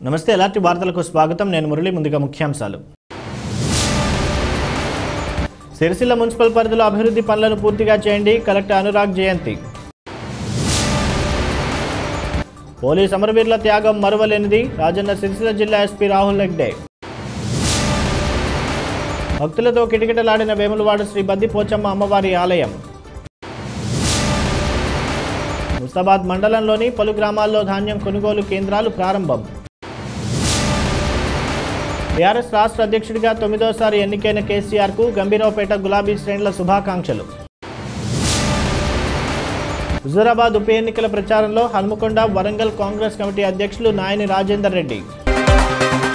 నమస్తే ఎలాంటి వార్తలకు స్వాగతం నేను మురళి ముందుగా ముఖ్యాంశాలు సిరిసిల్ల మున్సిపల్ పరిధిలో అభివృద్ధి పనులను పూర్తిగా చేయండి కలెక్టర్ అనురాగ్ జయంతి పోలీస్ అమరవీరుల త్యాగం మరువలేనిది రాజన్న సిరిసిల్ల జిల్లా ఎస్పీ రాహుల్ హెగ్డే భక్తులతో కిటకిటలాడిన వేములవాడ శ్రీ బద్ది పోచమ్మ అమ్మవారి ఆలయం ముస్తాబాద్ మండలంలోని పలు గ్రామాల్లో ధాన్యం కొనుగోలు కేంద్రాలు ప్రారంభం టీఆర్ఎస్ రాష్ట్ర అధ్యక్షుడిగా తొమ్మిదోసారి ఎన్నికైన కేసీఆర్కు గంభీరావుపేట గులాబీ శ్రేణుల శుభాకాంక్షలు హుజూరాబాద్ ఉప ఎన్నికల ప్రచారంలో హన్మకొండ వరంగల్ కాంగ్రెస్ కమిటీ అధ్యక్షులు నాయని రాజేందర్ రెడ్డి